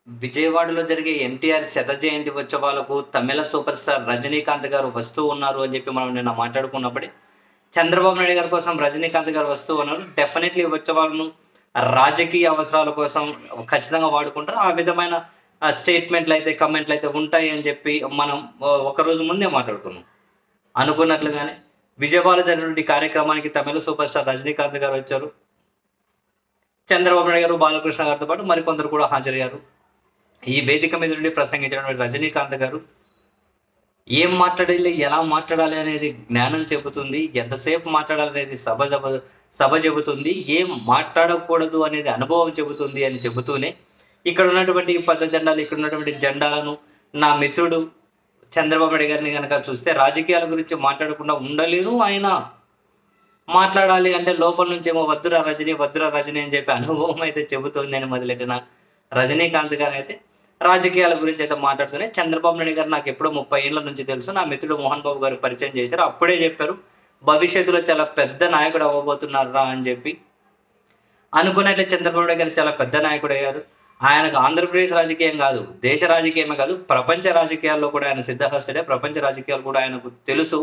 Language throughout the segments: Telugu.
విజయవాడలో జరిగే ఎన్టీఆర్ శత జయంతి ఉత్సవాలకు తమిళ సూపర్ స్టార్ రజనీకాంత్ గారు వస్తూ ఉన్నారు అని చెప్పి మనం నిన్న మాట్లాడుకున్నప్పుడే చంద్రబాబు నాయుడు గారి కోసం రజనీకాంత్ గారు వస్తూ ఉన్నారు డెఫినెట్లీ ఈ ఉత్సవాలను రాజకీయ అవసరాల కోసం ఖచ్చితంగా వాడుకుంటారు ఆ విధమైన స్టేట్మెంట్లు అయితే కమెంట్లు అయితే ఉంటాయి అని చెప్పి మనం ఆ, ఒక రోజు ముందే మాట్లాడుకున్నాం అనుకున్నట్లుగానే విజయవాడలో జరిగినటువంటి కార్యక్రమానికి తమిళ సూపర్ స్టార్ రజనీకాంత్ గారు వచ్చారు చంద్రబాబు నాయుడు గారు బాలకృష్ణ గారితో పాటు మరికొందరు కూడా హాజరయ్యారు ఈ వేదిక మీద నుండి ప్రసంగించినటువంటి రజనీకాంత్ గారు ఏం మాట్లాడాలి ఎలా మాట్లాడాలి అనేది జ్ఞానం చెబుతుంది ఎంతసేపు మాట్లాడాలి అనేది సభ సభ సభ చెబుతుంది ఏం మాట్లాడకూడదు అనేది అనుభవం చెబుతుంది అని చెబుతూనే ఇక్కడ ఉన్నటువంటి ఈ పచ్చ జెండాలు ఇక్కడ ఉన్నటువంటి జెండాలను నా మిత్రుడు చంద్రబాబు నాయుడు గారిని కనుక చూస్తే రాజకీయాల గురించి మాట్లాడకుండా ఉండలేను ఆయన మాట్లాడాలి అంటే లోపల నుంచి ఏమో వద్దురా రజనీ వద్దురా రజనీ అని చెప్పి అనుభవం అయితే చెబుతోంది అని మొదలెట్టిన రజనీకాంత్ గారు అయితే రాజకీయాల గురించి అయితే మాట్లాడుతూనే చంద్రబాబు నాయుడు గారు నాకు ఎప్పుడో ముప్పై ఏళ్ళ నుంచి తెలుసు నా మిత్రుడు మోహన్ బాబు గారు పరిచయం చేశారు అప్పుడే చెప్పారు భవిష్యత్తులో చాలా పెద్ద నాయకుడు అవ్వబోతున్నారా అని చెప్పి అనుకున్నట్లే చంద్రబాబు నాయుడు గారు చాలా పెద్ద నాయకుడు అయ్యారు ఆయనకు ఆంధ్రప్రదేశ్ రాజకీయం కాదు దేశ రాజకీయమే కాదు ప్రపంచ రాజకీయాల్లో కూడా ఆయన సిద్ధహస్తుడే ప్రపంచ రాజకీయాలు కూడా ఆయనకు తెలుసు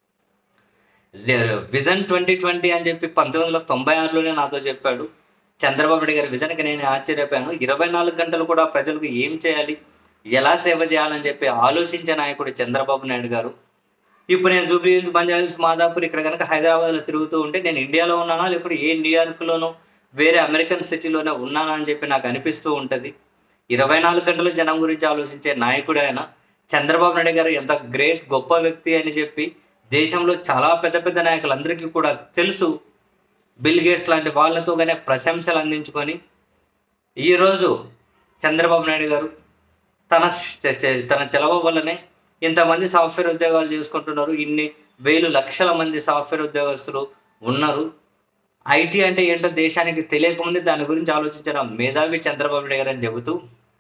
విజన్ ట్వంటీ ట్వంటీ అని చెప్పి పంతొమ్మిది వందల తొంభై ఆరులోనే నాతో చెప్పాడు చంద్రబాబు నాయుడు గారి విజన్కి నేను ఆశ్చర్యపోయాను ఇరవై నాలుగు గంటలు కూడా ప్రజలకు ఏం చేయాలి ఎలా సేవ చేయాలని చెప్పి ఆలోచించే నాయకుడు చంద్రబాబు నాయుడు గారు ఇప్పుడు నేను Jubilee Hills Banjara Hills Madhapur ఇక్కడ కనుక హైదరాబాద్లో తిరుగుతూ ఉంటే నేను ఇండియాలో ఉన్నానా లేకపోతే ఏ న్యూయార్క్లోనో వేరే అమెరికన్ సిటీలోనే ఉన్నానా అని చెప్పి నాకు అనిపిస్తూ ఉంటుంది ఇరవై నాలుగు గంటలు జనం గురించి ఆలోచించే నాయకుడు ఆయన చంద్రబాబు నాయుడు గారు ఎంత గ్రేట్ గొప్ప వ్యక్తి అని చెప్పి దేశంలో చాలా పెద్ద పెద్ద నాయకులందరికీ కూడా తెలుసు బిల్ గేట్స్ లాంటి వాళ్ళతో కానీ ప్రశంసలు అందించుకొని ఈరోజు చంద్రబాబు నాయుడు గారు తన చ- చ- తన చెలవ వల్లనే ఇంతమంది సాఫ్ట్వేర్ ఉద్యోగాలు చేసుకుంటున్నారు ఇన్ని వేలు లక్షల మంది సాఫ్ట్వేర్ ఉద్యోగస్తులు ఉన్నారు ఐటీ అంటే ఏంటో దేశానికి తెలియకముందే దాని గురించి ఆలోచించిన మేధావి చంద్రబాబు నాయుడు గారు అని చెబుతూ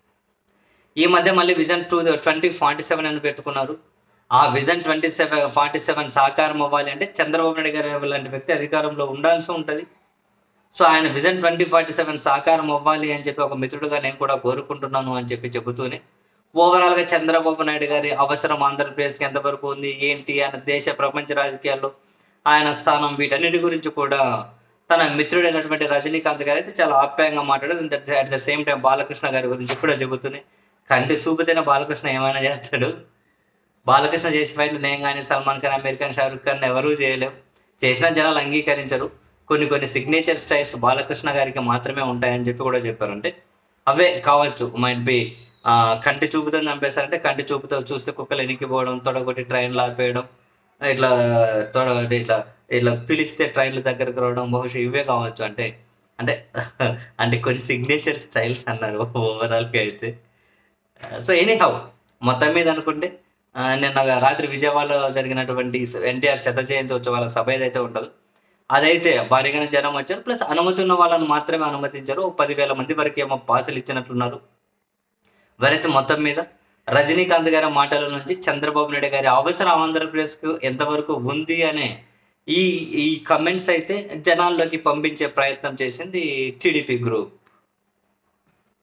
ఈ మధ్య మళ్ళీ vision two twenty forty seven అని పెట్టుకున్నారు ఆ vision twenty seven forty seven సాకారం అవ్వాలి అంటే చంద్రబాబు నాయుడు గారు లాంటి వ్యక్తి అధికారంలో ఉండాల్సి ఉంటుంది సో ఆయన విజన్ ట్వంటీ ఫార్టీ సెవెన్ సాకారం అవ్వాలి అని చెప్పి ఒక మిత్రుడుగా నేను కూడా కోరుకుంటున్నాను అని చెప్పి చెబుతూనే ఓవరాల్గా చంద్రబాబు నాయుడు గారి అవసరం ఆంధ్రప్రదేశ్కి ఎంతవరకు ఉంది ఏంటి ఆయన దేశ ప్రపంచ రాజకీయాల్లో ఆయన స్థానం వీటన్నిటి గురించి కూడా తన మిత్రుడైనటువంటి రజనీకాంత్ గారు అయితే చాలా ఆప్యాయంగా మాట్లాడారు at the same time Balakrishna గారి గురించి కూడా చెబుతూనే కంటి చూపుతేనే బాలకృష్ణ ఏమైనా చేస్తాడు బాలకృష్ణ చేసే ఫైట్లు నేను కానీ సల్మాన్ ఖాన్ అమీర్ ఖాన్ షారుఖ్ ఖాన్ ఎవరూ చేయలేం చేసిన జనాలు అంగీకరించరు కొన్ని కొన్ని సిగ్నేచర్ స్టైల్స్ బాలకృష్ణ గారికి మాత్రమే ఉంటాయని చెప్పి కూడా చెప్పారు అంటే అవే కావచ్చు మైట్ బి కంటి చూపుతో చంపేస్తారంటే కంటి చూపుతో చూస్తే కుక్కలు ఎనికిపోవడం తొడగొట్టి ట్రైన్లు ఆపేయడం ఇట్లా తొడ ఇట్లా ఇట్లా పిలిస్తే ట్రైన్లు దగ్గరకు రావడం బహుశా ఇవే కావచ్చు అంటే అంటే అంటే కొన్ని సిగ్నేచర్ స్టైల్స్ అన్నారు ఓవరాల్గా అయితే సో ఎనీహౌ మొత్తం మీద అనుకుంటే ఆ, నిన్న రాత్రి విజయవాడలో జరిగినటువంటి ఎన్టీఆర్ శత జయంతి ఉత్సవాల సభ ఏదైతే ఉంటుందో అదైతే భారీగానే జనం వచ్చారు ప్లస్ అనుమతి ఉన్న వాళ్ళని మాత్రమే అనుమతించారు ఓ పదివేల మంది వరకు ఏమో పాసులు ఇచ్చినట్లున్నారు వరసి మొత్తం మీద రజనీకాంత్ గారి మాటల నుంచి చంద్రబాబు నాయుడు గారి అవసరం ఆంధ్రప్రదేశ్కు ఎంతవరకు ఉంది అనే ఈ ఈ కమెంట్స్ అయితే జనాల్లోకి పంపించే ప్రయత్నం చేసింది టీడీపీ గ్రూప్